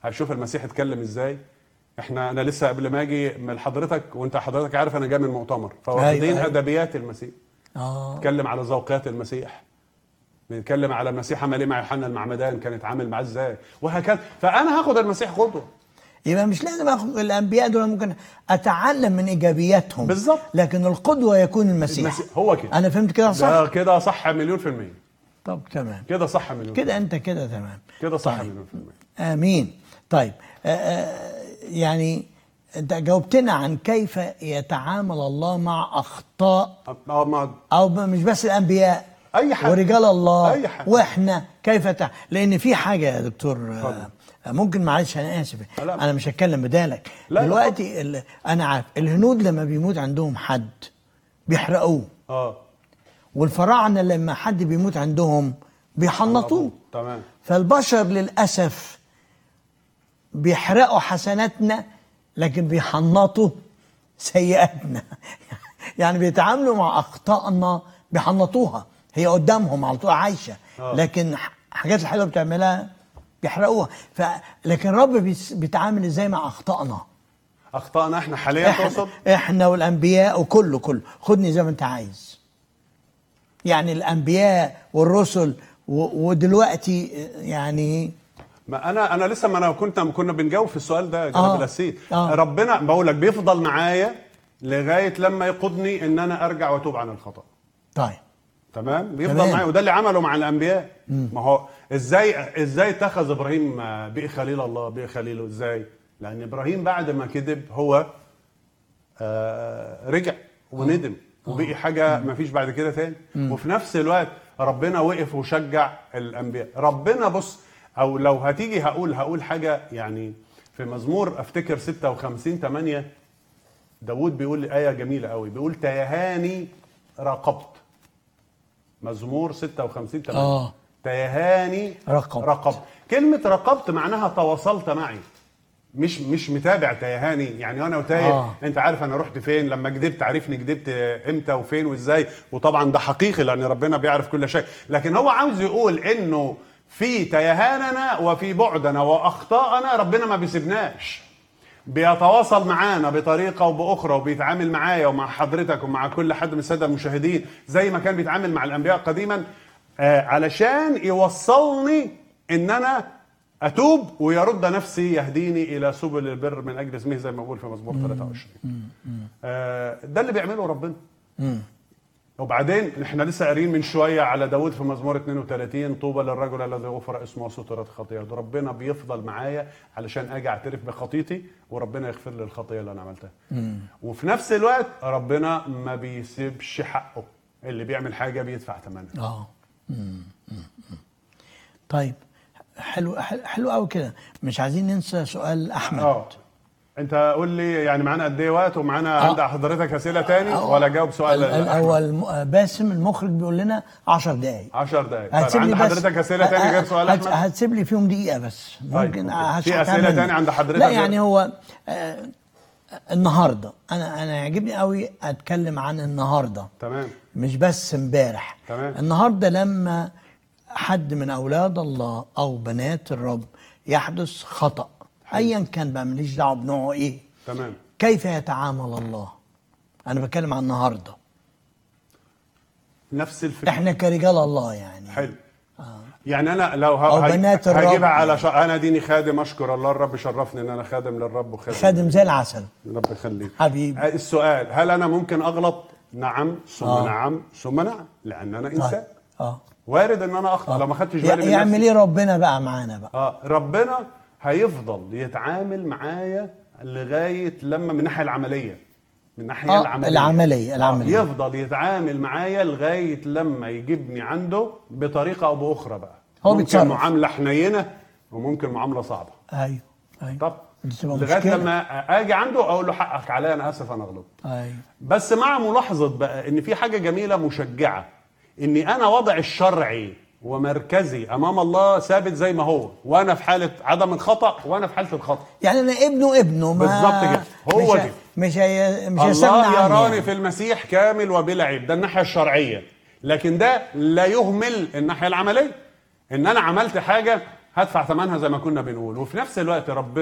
هشوف المسيح اتكلم ازاي احنا انا لسه قبل ما اجي من حضرتك وانت حضرتك عارف انا جاي من مؤتمر فواخدين أيوة. ادبيات المسيح اه بنتكلم على ذوقيات المسيح بنتكلم على المسيح عمل ايه مع يوحنا المعمدان كان اتعامل معاه ازاي وهكذا فانا هاخد المسيح قدوه يبقى مش لازم اخد الانبياء دول ممكن اتعلم من ايجابياتهم بالظبط. لكن القدوه يكون المسيح, المسيح هو كده انا فهمت كده صح ده كده صح مليون في المية طب تمام كده صح مليون كده انت كده تمام كده صح طيب. مليون في المية امين طيب آه آه يعني انت جاوبتنا عن كيف يتعامل الله مع اخطاء اه ما او ب- مش بس الانبياء أي حد. ورجال الله أي حد. واحنا كيف تع... لان في حاجه يا دكتور آه، اتفضل. ممكن معلش انا اسف لا. انا مش هتكلم بدالك لا، لا، دلوقتي ال... انا عارف الهنود لما بيموت عندهم حد بيحرقوه اه والفراعنه لما حد بيموت عندهم بيحنطوه تمام فالبشر للاسف بيحرقوا حسناتنا لكن بيحنطوا سيئاتنا يعني بيتعاملوا مع اخطائنا بيحنطوها هي قدامهم على طول عايشه آه. لكن ح- الحاجات الحلوه بتعملها بيحرقوها ف... لكن الرب بيس- بيتعامل ازاي مع اخطائنا اخطائنا احنا حاليا تقصد احنا, احنا والانبياء وكله كله خدني زي ما انت عايز يعني الانبياء والرسل و... ودلوقتي يعني ما انا انا لسه ما انا كنت كنا بنجاوب في السؤال ده يا جناب آه. الاسيس آه. ربنا بقول لك بيفضل معايا لغايه لما يقودني ان انا ارجع واتوب عن الخطا طيب تمام بيفضل تمام. معايا وده اللي عمله مع الانبياء ما هو ازاي ازاي اتخذ ابراهيم آه، بقي خليل الله بقي خليله ازاي لان ابراهيم بعد ما كذب هو آه رجع وندم وبقي حاجه ما فيش بعد كده تاني وفي نفس الوقت ربنا وقف وشجع الانبياء ربنا بص او لو هتيجي هقول هقول حاجه يعني في مزمور افتكر 56 8 داود بيقول آية جميلة قوي بيقول تيهاني راقبت مزمور 56 8 آه. تيهاني رقبت. رقبت كلمة رقبت معناها تواصلت معي مش مش متابع تيهاني يعني انا وتايه آه. آه. انت عارف انا رحت فين لما كدبت عارفني كدبت امتى وفين وازاي وطبعا ده حقيقي لان ربنا بيعرف كل شيء لكن هو عاوز يقول انه في تيهاننا وفي بعدنا واخطائنا ربنا ما بيسيبناش بيتواصل معانا بطريقه وباخرى وبيتعامل معايا ومع حضرتك ومع كل حد من الساده المشاهدين زي ما كان بيتعامل مع الانبياء قديما آه علشان يوصلني ان انا اتوب ويرد نفسي يهديني الى سبل البر من اجل اسمه زي ما بقول في مزمور 23 آه ده اللي بيعمله ربنا وبعدين احنا لسه قاريين من شويه على داود في مزمور 32 طوبى للرجل الذي غفر اسمه وسترت خطيئته ربنا بيفضل معايا علشان اجي اعترف بخطيتي وربنا يغفر لي الخطيه اللي انا عملتها وفي نفس الوقت ربنا ما بيسيبش حقه اللي بيعمل حاجه بيدفع ثمنها اه مم. مم. مم. طيب حلو حلو- حلو قوي كده مش عايزين ننسى سؤال احمد اه انت قول لي يعني معانا قد ايه وقت ومعانا آه. عند حضرتك اسئله تاني آه. ولا جاوب سؤال ال- الاول م- باسم المخرج بيقول لنا 10 دقائق 10 دقائق طيب هتسيب لي عند بس حضرتك اسئله تاني غير سؤال هت- احمد هتسيب لي فيهم دقيقه بس طيب، ممكن أوكي. في هشحتها أسئلة منك. تاني عند حضرتك لا غير- يعني هو آه النهارده انا انا يعجبني قوي اتكلم عن النهارده تمام مش بس امبارح تمام. النهارده لما حد من اولاد الله او بنات الرب يحدث خطا ايا كان بقى ماليش دعوه بنوعه ايه تمام كيف يتعامل الله انا بتكلم عن النهارده نفس الفكره احنا كرجال الله يعني حلو يعني انا لو ه- أو هج- بنات الرب. هجيبها على ش... انا ديني خادم اشكر الله الرب شرفني ان انا خادم للرب وخادم خادم زي العسل رب يخليك حبيبي. آه، السؤال هل انا ممكن اغلط نعم ثم آه. نعم ثم نعم لان انا انسان اه وارد ان انا اخطا لو ما خدتش بالي من ي- يعمل نفسي ايه ربنا بقى معانا بقى اه ربنا هيفضل يتعامل معايا لغايه لما من الناحيه العمليه من الناحيه آه، العمليه العملية- العملية. آه يفضل يتعامل معايا لغايه لما يجيبني عنده بطريقه او باخرى بقى هو ممكن بيتصرف. معامله حنينه وممكن معامله صعبه ايوه ايوه طب دي تبقى لغايه مشكلة. لما اجي عنده اقول له حقك عليا انا اسف انا غلطت ايوه بس مع ملاحظه بقى ان في حاجه جميله مشجعه اني انا وضعي الشرعي ومركزي امام الله ثابت زي ما هو وانا في حاله عدم الخطا وانا في حاله الخطا يعني انا ابنه ابنه ما بالظبط كده. هو مش دي. مش هي مش هيستغنى الله عني يراني يعني. في المسيح كامل وبلا عيب ده الناحيه الشرعيه لكن ده لا يهمل الناحيه العمليه ان انا عملت حاجه هدفع ثمنها زي ما كنا بنقول وفي نفس الوقت ربنا